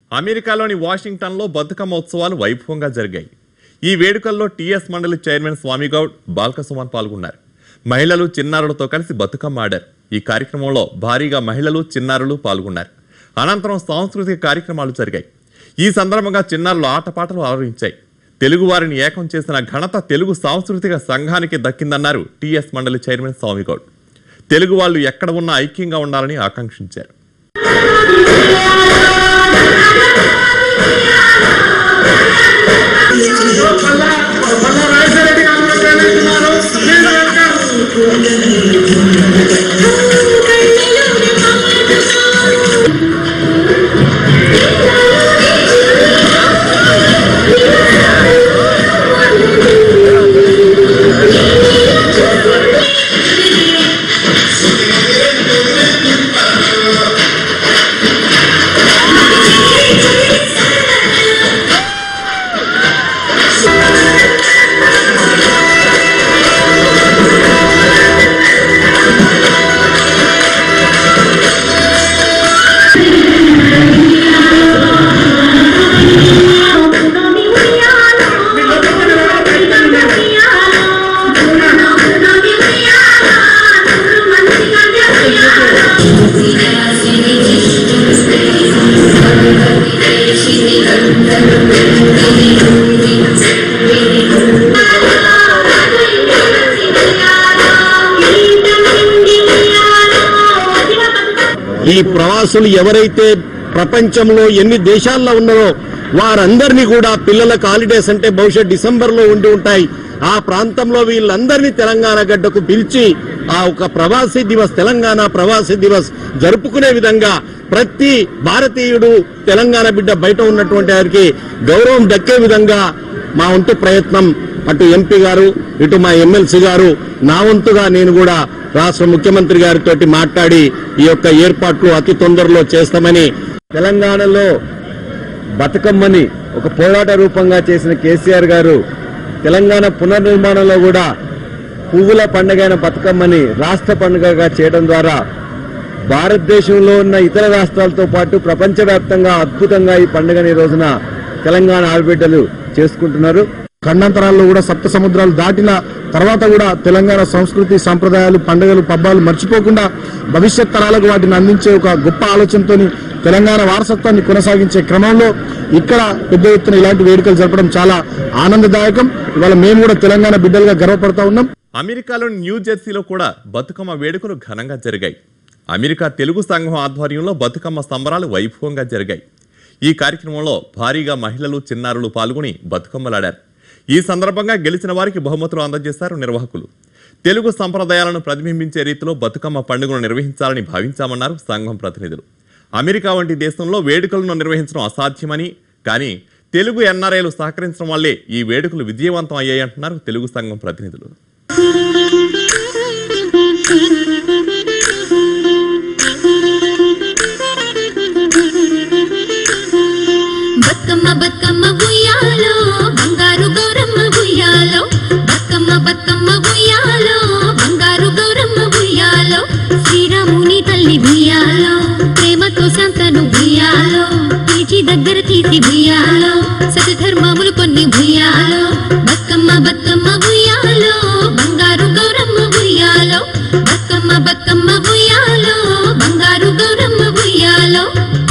అమెరికాలోని వాషింగ్టన్లో బతుకమ్మ ఉత్సవాలు వైభవంగా జరిగాయి ఈ వేడుకల్లో టీఎస్ మండలి చైర్మన్ స్వామిగౌడ్ బాల్కసుమన్ పాల్గొన్నారు మహిళలు చిన్నారులతో కలిసి బతుకమ్మ ఆడారు ఈ కార్యక్రమంలో భారీగా మహిళలు చిన్నారులు పాల్గొన్నారు అనంతరం సాంస్కృతిక కార్యక్రమాలు జరిగాయి ఈ సందర్భంగా చిన్నారులు ఆటపాటలు ఆలోచించాయి తెలుగు వారిని ఏకం చేసిన ఘనత తెలుగు సాంస్కృతిక సంఘానికి దక్కిందన్నారు టీఎస్ మండలి చైర్మన్ స్వామిగౌడ్ తెలుగు వాళ్ళు ఎక్కడ ఉన్నా ఐక్యంగా ఉండాలని ఆకాంక్షించారు ఈ ప్రవాసులు ఎవరైతే ప్రపంచంలో ఎన్ని దేశాల్లో ఉన్నారో వారందరినీ కూడా పిల్లలకు హాలిడేస్ అంటే బహుశా డిసెంబర్ లో ఉండి ఉంటాయి ఆ ప్రాంతంలో వీళ్ళందరినీ తెలంగాణ గడ్డకు పిలిచి ఆ ఒక ప్రవాసీ దివస్ తెలంగాణ ప్రవాసీ దివస్ జరుపుకునే విధంగా ప్రతి భారతీయుడు తెలంగాణ బిడ్డ బయట ఉన్నటువంటి వారికి గౌరవం దక్కే విధంగా మా వంతు ప్రయత్నం అటు ఎంపీ గారు ఇటు మా ఎమ్మెల్సీ గారు నా వంతుగా నేను కూడా రాష్ట్ర ముఖ్యమంత్రి గారితో మాట్లాడి ఈ యొక్క ఏర్పాట్లు అతి తొందరలో చేస్తామని తెలంగాణలో బతుకమ్మని ఒక పోరాట రూపంగా చేసిన కేసీఆర్ గారు తెలంగాణ పునర్నిర్మాణంలో కూడా పువ్వుల పండుగైన బతుకమ్మని రాష్ట్ర పండుగగా చేయడం ద్వారా భారతదేశంలో ఉన్న ఇతర రాష్ట్రాలతో పాటు ప్రపంచవ్యాప్తంగా అద్భుతంగా ఈ పండుగని ఈ రోజున తెలంగాణ ఆడబిడ్డలు చేసుకుంటున్నారు ఖండాంతరాల్లో కూడా సప్త సముద్రాలు దాటిన తర్వాత కూడా తెలంగాణ సంస్కృతి సంప్రదాయాలు పండుగలు పబ్బాలు మర్చిపోకుండా భవిష్యత్ తరాలకు వాటిని అందించే ఒక గొప్ప ఆలోచనతోని తెలంగాణ వారసత్వాన్ని కొనసాగించే క్రమంలో ఇక్కడ పెద్ద ఎత్తున ఇలాంటి వేడుకలు జరపడం చాలా ఆనందదాయకం ఇవాళ మేము కూడా తెలంగాణ బిడ్డలుగా గర్వపడతా ఉన్నాం అమెరికాలోని న్యూ జెర్సీలో కూడా బతుకమ్మ వేడుకలు ఘనంగా జరిగాయి అమెరికా తెలుగు సంఘం ఆధ్వర్యంలో బతుకమ్మ సంబరాలు వైభవంగా జరిగాయి ఈ కార్యక్రమంలో భారీగా మహిళలు చిన్నారులు పాల్గొని బతుకమ్మలాడారు ఈ సందర్భంగా గెలిచిన వారికి బహుమతులు అందజేశారు నిర్వాహకులు తెలుగు సంప్రదాయాలను ప్రతిబింబించే రీతిలో బతుకమ్మ పండుగను నిర్వహించాలని భావించామన్నారు సంఘం ప్రతినిధులు అమెరికా వంటి దేశంలో వేడుకలను నిర్వహించడం అసాధ్యమని కానీ తెలుగు ఎన్ఆర్ఐలు సహకరించడం వల్లే ఈ వేడుకలు విజయవంతం అయ్యాయంటున్నారు తెలుగు సంఘం ప్రతినిధులు బతుకమ్మ బతుకమ్మ గుయ్యాలో బంగారు గౌరమ్మ గుయ్యాలో బతుకమ్మ బతుకమ్మ గుయ్యాలో బంగారు గౌరమ్మ గుయ్యాలో శ్రీరాముని తల్లి గుయ్యాలో ప్రేమతో శాంతను గుయ్యాలో పిలిచి దగ్గర తీసి గుయ్యాలో సతధర్మములు కొన్ని గుయ్యాలో బతుకమ్మ బతుకమ్మ గుయ్యాలో బంగారు గౌరమ్మ గుయ్యాలో బతుకమ్మ బతుకమ్మ గుయ్యాలో బంగారు గౌరమ్మ గుయ్యాలో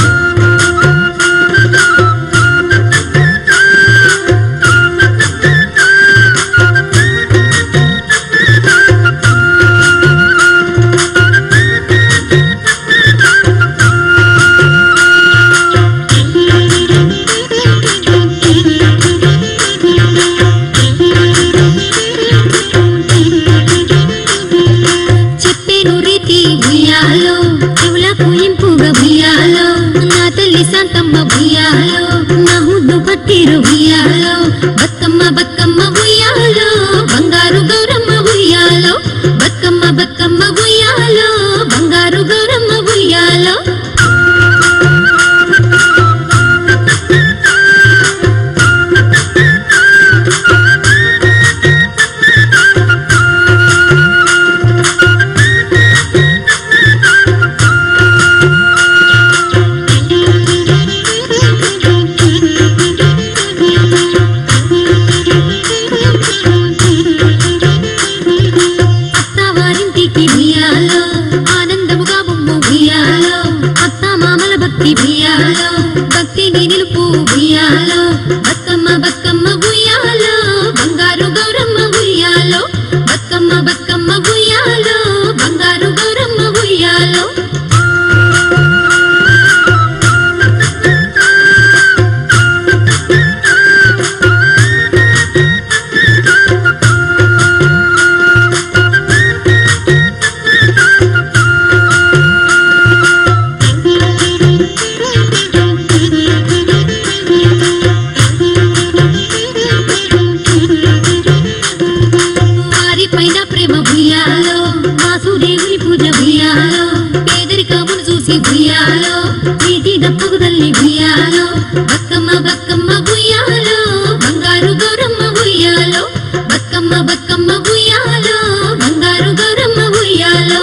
చెప్పేను రీతి భుయ్యాలో చెవులకు ఇంపుగా భుయ్యాలో నా తల్లి శాంతమ్మ భుయ్యాలో నా ముద్దు పట్టిరు భుయ్యాలో బతుకమ్మ బతుకమ్మ భుయ్యాలో బంగారు గౌరమ్మ భుయ్యాలో బతుకమ్మ బతుకమ్మ భుయ్యాలో బంగారు గౌరమ్మ భుయ్యాలో భక్తిని నిలుపు ఉయ్యాలో బతుకమ్మ బతుకమ్మ ఉయ్యాలో బంగారు గౌరమ్మ ఉయ్యాలో బతుకమ్మ బతుకమ్మ ఉయ్యాలో బంగారు గౌరమ్మ ఉయ్యాలో వారి పైన ప్రేమ భుయాలో వాసుదేవుని పూజ భుయాలో పేదరికమును చూసి భుయాలో నీతి దప్పుకు తల్లి భుయాలో బతుకమ్మ బతుకమ్మ భుయాలో బంగారు గౌరమ్మ భుయాలో బతుకమ్మ బతుకమ్మ భుయాలో బంగారు గౌరమ్మ భుయాలో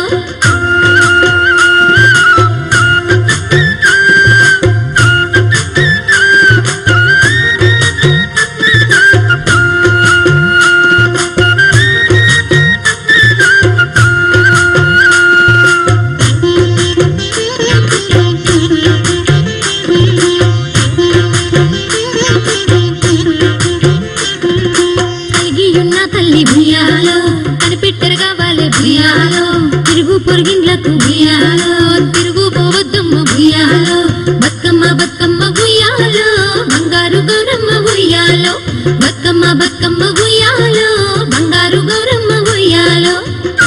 కలిగియున్న తల్లి భుయాలో కనిపెట్టరుగా వాళ్ళే భుయాలో తిరుగు పొరుగిండ్లకు భుయాలో తిరుగు పోవద్దమ్మ భుయాలో బతుకమ్మ బతుకమ్మ భుయాలో బంగారు గౌరమ్మ భుయాలో బతుకమ్మ బతుకమ్మ భుయాలో బంగారు గౌరమ్మ భుయాలో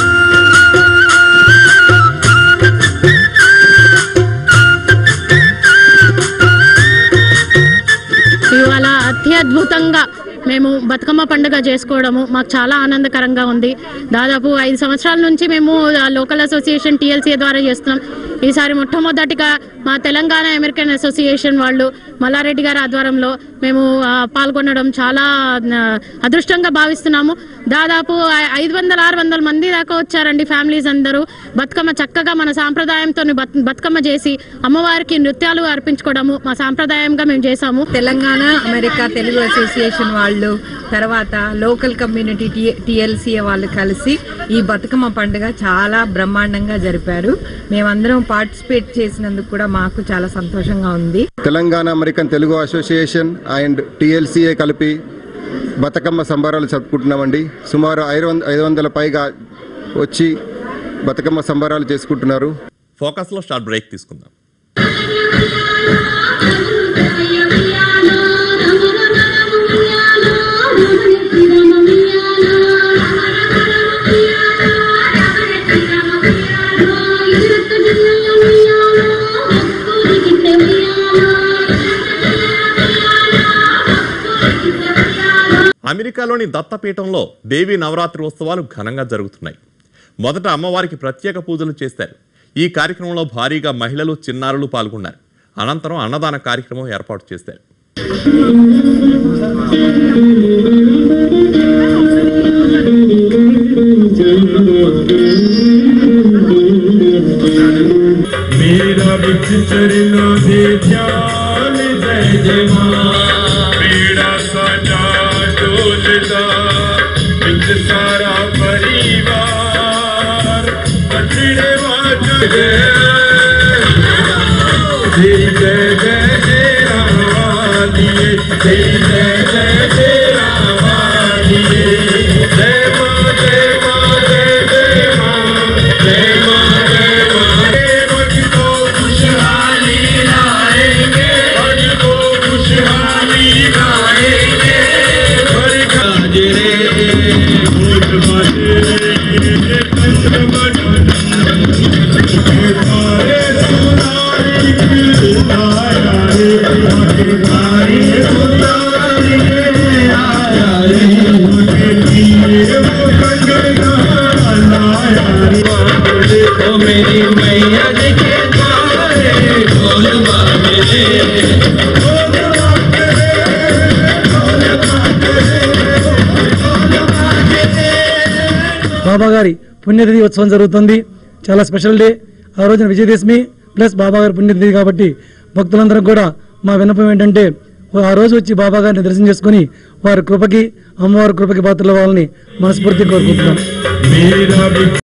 ఇవాళ అత్యద్భుతంగా మేము బతుకమ్మ పండుగ చేసుకోవడము మాకు చాలా ఆనందకరంగా ఉంది దాదాపు ఐదు సంవత్సరాల నుంచి మేము ఆ లోకల్ అసోసియేషన్ టీఎల్సీ ద్వారా చేస్తున్నాం ఈసారి మొట్టమొదటిగా మా తెలంగాణ అమెరికన్ అసోసియేషన్ వాళ్ళు మల్లారెడ్డి గారి ఆధ్వర్యంలో మేము ఆ, పాల్గొనడం చాలా ఆ, అదృష్టంగా భావిస్తున్నాము దాదాపు ఐ- ఐదు వందల ఆరు వందల మంది దాకా వచ్చారండి ఫ్యామిలీస్ అందరూ బతుకమ్మ చక్కగా మన సాంప్రదాయంతో బతుకమ్మ చేసి అమ్మవారికి నృత్యాలు అర్పించుకోవడము మా సాంప్రదాయంగా మేము చేసాము తెలంగాణ అమెరికా తెలుగు అసోసియేషన్ వాళ్ళు తర్వాత లోకల్ కమ్యూనిటీ టిఎల్సి వాళ్ళు కలిసి ఈ బతుకమ్మ పండుగ చాలా బ్రహ్మాండంగా జరిపారు మేమందరం పార్టిసిపేట్ చేసినందుకు కూడా మాకు చాలా సంతోషంగా ఉంది Telangana American Telugu association and TLCA కలిపి బతుకమ్మ సంబరాలు జరుపుకుంటున్నామండి సుమారు ఐదు వంద ఐదు వందల పైగా వచ్చి బతుకమ్మ సంబరాలు చేసుకుంటున్నారు ఫోకస్లో షార్ట్ బ్రేక్ తీసుకుందాం అమెరికాలోని దత్తపీఠంలో దేవి నవరాత్రి ఉత్సవాలు ఘనంగా జరుగుతున్నాయి మొదట అమ్మవారికి ప్రత్యేక పూజలు చేశారు ఈ కార్యక్రమంలో భారీగా మహిళలు చిన్నారులు పాల్గొన్నారు అనంతరం అన్నదాన కార్యక్రమం ఏర్పాటు చేశారు मेरा बिच चरणों से ध्यान जय जय माँ मेरा साजा डोलदा बिच सारा परिवार कठिने वाच जय जय जय जय रामादिए जय जय जय जय रामादिए जय माँ जय माँ जय जय माँ जय माँ जय माँ मन को खुशहाली लाएंगे मन को खुशहाली लाएंगे हर गाजरे भूत बाजे कंठ बटन तारे सुनारी आया रे तारे सुनारी आया रे तीर वो कंगना लाया रे तो मेरी मैया के द्वारे ढोल बाजे బాబా గారి పుణ్యతిథి ఉత్సవం జరుగుతుంది చాలా స్పెషల్ డే ఆ రోజున విజయదశమి ప్లస్ బాబా గారి పుణ్యతిథి కాబట్టి భక్తులందరం కూడా మా విన్నపం ఏంటంటే ఆ రోజు వచ్చి బాబా గారిని దర్శనం చేసుకుని వారి కృపకి అమ్మవారి కృపకి పాత్రలు వాళ్ళని మనస్ఫూర్తి కోరుకుంటున్నాం मेरा